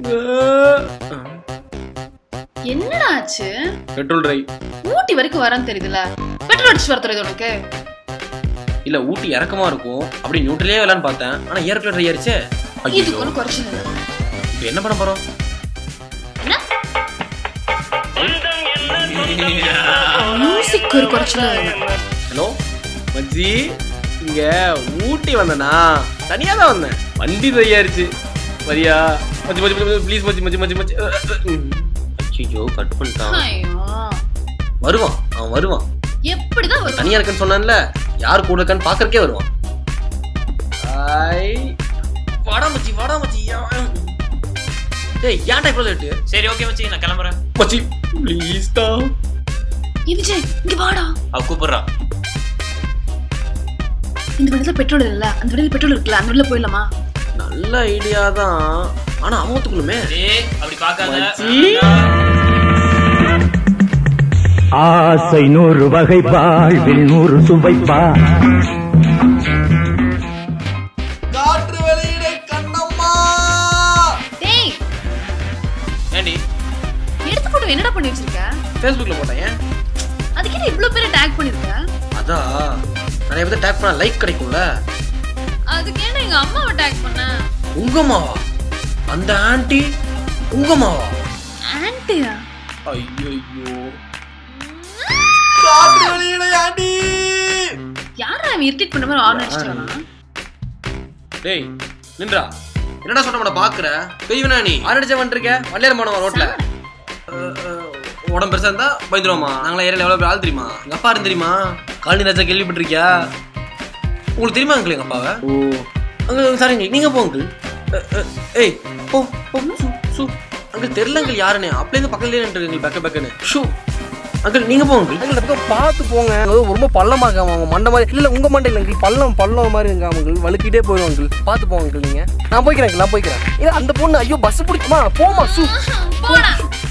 என்னடா ஆச்சு petrol try ஊட்டி வரைக்கும் வரேன்னு தெரியுதுல பெட்ரோல் அடிச்சு வர தெரியுது உனக்கு இல்ல ஊட்டி இறக்கமா இருக்கும் அப்படி நியூட்ரலே வரலான்னு பார்த்தேன் ஆனா ஏற்கனவே ட்ரை ஆயிருச்சே இதுக்கு ஐயோ ஒன்றும் குறைச்சல் இல்லை இப்போ என்ன பண்ண போறோம் என்ன மியூசிக் ஒரு குறைச்சல் இல்லை ஹலோ மச்சி இங்க ஊட்டி வந்தனா தனியா தான் வந்தேன் வண்டி தயாரிச்சு வரியா மச்சி மச்சி மச்சி ப்ளீஸ் மச்சி மச்சி மச்சி மச்சி ஐயோ கட் பண்ணிட்டான் ஐயோ வருவான் அவன் வருவான் எப்படிதான் வரும் தனியா இருக்கேன்னு சொன்னான்ல யார் கூட இருக்கான்னு பாக்கறக்கே வருவான் ஐ வாடா மச்சி வாடா மச்சி யா- டேய் ஏன்டா இவ்வளவு லேட்டு சரி ஓகே மச்சி நான் கிளம்புறேன் மச்சி ப்ளீஸ் டா ஏ விஜய் இங்க வாடா அவ கூப்பிடுறா இந்த வண்டியில பெட்ரோல் இல்ல அந்த வண்டியில பெட்ரோல் இருக்குல்ல அந்த வண்டியில போயிடலாமா நல்ல ஐடியா தான் ஆனா அமௌத்துக்குள்ளுமே டேய் அப்படி பார்க்காத மச்சி. ஆசை நூறு வகை வாழ்வில் நூறு சுவைப்பா காற்று வெளியிட கண்ணம்மா டேய் ஏண்டி எடுத்து போட்டு என்னடா பண்ணி வச்சிருக்க ஃபேஸ்புக்ல போட்டேன் ஏன் அதுக்கு என்ன இவ்ளோ பேரை டேக் பண்ணிருக்க அதான் நிறைய பேர் டேக் பண்ணா லைக் கிடைக்கும்ல அதுக்கு என்ன எங்க அம்மாவை டேக் பண்ண உங்க மாவா அந்த ஆன்ட்டி உங்க மாவா ஆன்ட்டியா ஐயோ காற்று வெளியிட ஆண்டி யாரா அவன் இரிட்டேட் பண்ண மாதிரி ஆர்ன் அடிச்சிட்டு வரான் டேய் நின்றா என்னடா சொல்ற மாட்ட பாக்குற பெரியவனா நீ ஆரடிச்ச வந்துருக்க வள்ளியார் போனவன் ரோட்ல அஹ், அஹ், உடம்பு பெருசா இருந்தா பயந்துருவாமா நாங்களா ஏரியால எவ்வளவு பேர் ஆள் தெரியுமா எங்க அப்பா இருந்து தெரியுமா காலனி ராஜா கேள்விப்பட்டிருக்கியா உங்களுக்கு தெரியுமா அங்கிள் எங்க அப்பாவை ஓ அங்கிள் சாரி அங்கிள் நீங்க போ அங்கிள் அஹ், அஹ், ஏய் போ போ சு சு அங்கிள் தெரியல அங்கிள் யாருன்னு அப்படியே இருந்து பக்கத்துலயே நின்று எங்களுக்கு பெக்க பெக்கன்னு ஷூ அங்கிள் நீங்க போ அங்கிள் அங்கிள் பக்கம் பார்த்து போங்க அது ரொம்ப பள்ளமா இருக்காம அவங்க மண்டை மாதிரி இல்ல உங்க மண்டையில் அங்கிள் பள்ளம் பள்ளம் மாதிரி இருக்காம அங்கிள் வழுக்கிட்டே போயிடும் அங்கிள் பார்த்து போங்க அங்கிள் நீங்க நான் போய்க்கிறேன் uncle, நான் போய்க்கிறேன் இல்ல அந்த பொண்ணு ஐயோ பஸ் பிடிக்குமா போமா சு போடா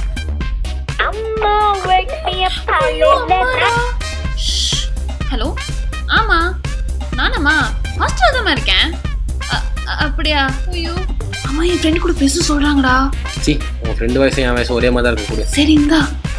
ஹலோ ஆமா நானாமா ஹாஸ்டல் தான் இருக்கேன் அ- அ- அப்படியா ஐயோ அம்மா என் ஃப்ரெண்ட் கூட பேச சொல்றாங்கடா சி உன் ஃப்ரெண்டு வயசு என் வயசு ஒரே மாதிரி தான் இருக்கும் கூட சரி இந்தா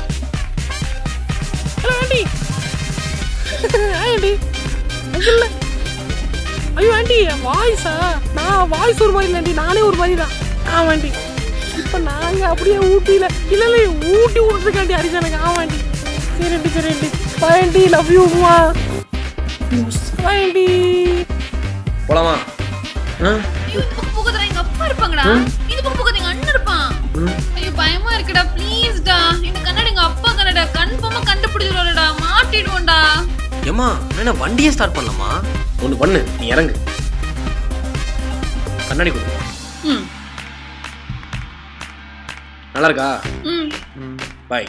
ஆண்டி இல்ல ஐயோ ஆண்டி வாய்ஸா நான் வாய்ஸ் ஒரு மாதிரி இல்ல நானே ஒரு மாதிரி தான் ஆமாண்டி இப்ப நாங்க அப்படியே ஊட்டியில இல்ல இல்ல ஊட்டி விடுறதுக்காண்டி அடிச்சானுங்க ஆமாண்டி சரி ஆண்டி சரி aunty bye aunty love you மா பாய் ஆண்டி போலாமா ஆ ஐயோ இந்த பக்கம் போகாதடா எங்க அப்பா இருப்பாங்கடா இந்த பக்கம் போகாத எங்க அண்ணன் இருப்பான் ஐயோ பயமா இருக்குடா ப்ளீஸ்டா இந்த கண்ணாடி எங்க அப்பா கண்ணடா கன்ஃபார்மா கண்டுபிடிச்சிருவாருடா மாட்டிடுவோம்டா ஏம்மா நான் என்ன வண்டியே ஸ்டார்ட் பண்ணலாமா ஒன்று பண்ணு நீ இறங்கு கண்ணாடி கொடு ம் நல்லா இருக்கா ம் பாய்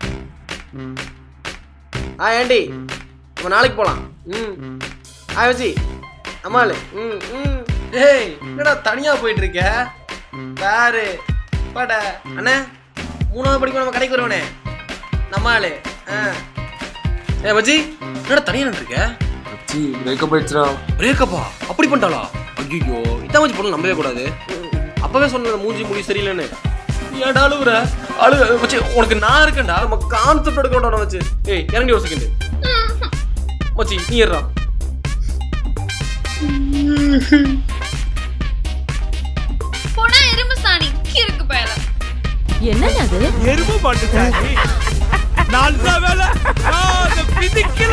ஆ ஏண்டி நம்ம நாளைக்கு போகலாம் ம் ஆ வச்சி அம்மாளு ம் ம் ஏய் என்னடா தனியாக போயிட்டு இருக்க பாரு பாட அண்ணே மூணாவது படிக்கும் நம்ம கடைக்கு வருவானே நம்ம ஆளு ஆ ஏ மச்சி என்னடா தனியாக நின்றுருக்க மச்சி பிரேக்கப் ஆயிடுச்சுடா பிரேக்கப்பா அப்படி பண்ணிட்டாளா ஐயோ இதான் மச்சி பொண்ணு நம்பவே கூடாது அப்பவே சொன்ன மூஞ்சி முடி சரியில்லைன்னு ஏன்டா அழுகுற அழுகு மச்சி உனக்கு நான் இருக்கேன்டா நம்ம கான்செப்ட் எடுக்க வேண்டாம் மச்சி ஏய் இறங்கி ஒரு செகண்ட் மச்சி நீ ஏறா போடா எறும்பு சாணி கிறுக்கு பயல என்னது அது எருமை மாட்டு சாணி நல்ல வேலை நான் அதை பிதிக்கல